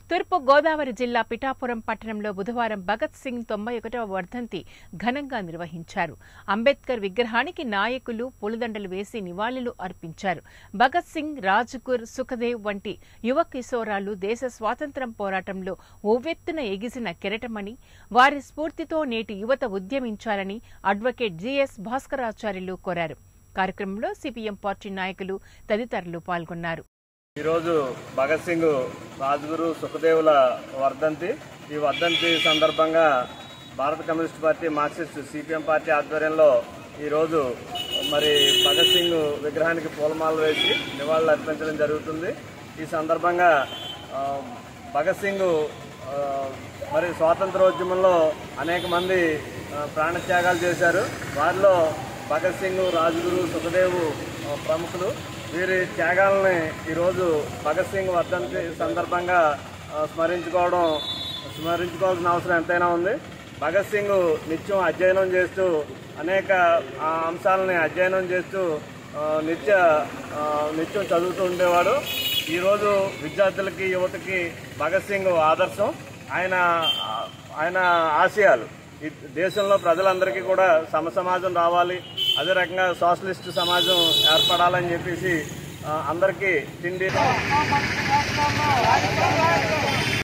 తూర్పు గోదావరి జిల్లా పిఠాపురం పట్టణంలో బుధవారం భగత్ సింగ్ తొంభై ఒకటవ వర్ధంతి ఘనంగా నిర్వహించారు అంబేద్కర్ విగ్రహానికి నాయకులు పూలదండలు వేసి నివాళులు అర్పించారు భగత్ సింగ్ రాజ్గుర్ సుఖదేవ్ వంటి యువ కిశోరాలు దేశ స్వాతంత్ర్యం పోరాటంలో ఉవ్వెత్తున ఎగిసిన కెరటమని వారి స్ఫూర్తితో నేటి యువత ఉద్యమించాలని అడ్వకేట్ జిఎస్ భాస్కరాచార్యులు కోరారు కార్యక్రమంలో సిపిఎం పార్టీ నాయకులు తదితరులు పాల్గొన్నారు ఈరోజు భగత్ సింగ్ రాజ్గురు సుఖదేవుల వర్ధంతి ఈ వర్ధంతి సందర్భంగా Bharata Communist Party Marxist CPM party ఆధ్వర్యంలో ఈరోజు మరి భగత్ సింగ్ విగ్రహానికి పూలమాల వేసి నివాళులు అర్పించడం జరుగుతుంది ఈ సందర్భంగా ఆ, భగత్ సింగ్ ఆ, మరి స్వాతంత్రోద్యమంలో అనేక మంది ఆ, ప్రాణత్యాగాలు చేశారు వారిలో భగత్ సింగ్ రాజ్గురు సుఖదేవ్ ఆ, ప్రముఖులు వీరి త్యాగాలని ఈరోజు భగత్ సింగ్ వర్ధంతి సందర్భంగా ఆ, స్మరించుకోవడం స్మరించుకోవాల్సిన అవసరం ఎంతైనా ఉంది భగత్ సింగ్ నిత్యం అధ్యయనం చేస్తూ అనేక ఆ, అంశాలని అధ్యయనం చేస్తూ ఆ, నిత్య ఆ, నిత్యం చదువుతూ ఉండేవాడు ఈరోజు విద్యార్థులకి యువతకి భగత్ సింగ్ ఆదర్శం ఆయన ఆయన ఆశయాలు ఈ దేశంలో ప్రజలందరికీ కూడా సమ సమాజం రావాలి అదే రకంగా సోషలిస్ట్ సమాజం ఏర్పడాలని చెప్పేసి ఆ, అందరికీ తిండి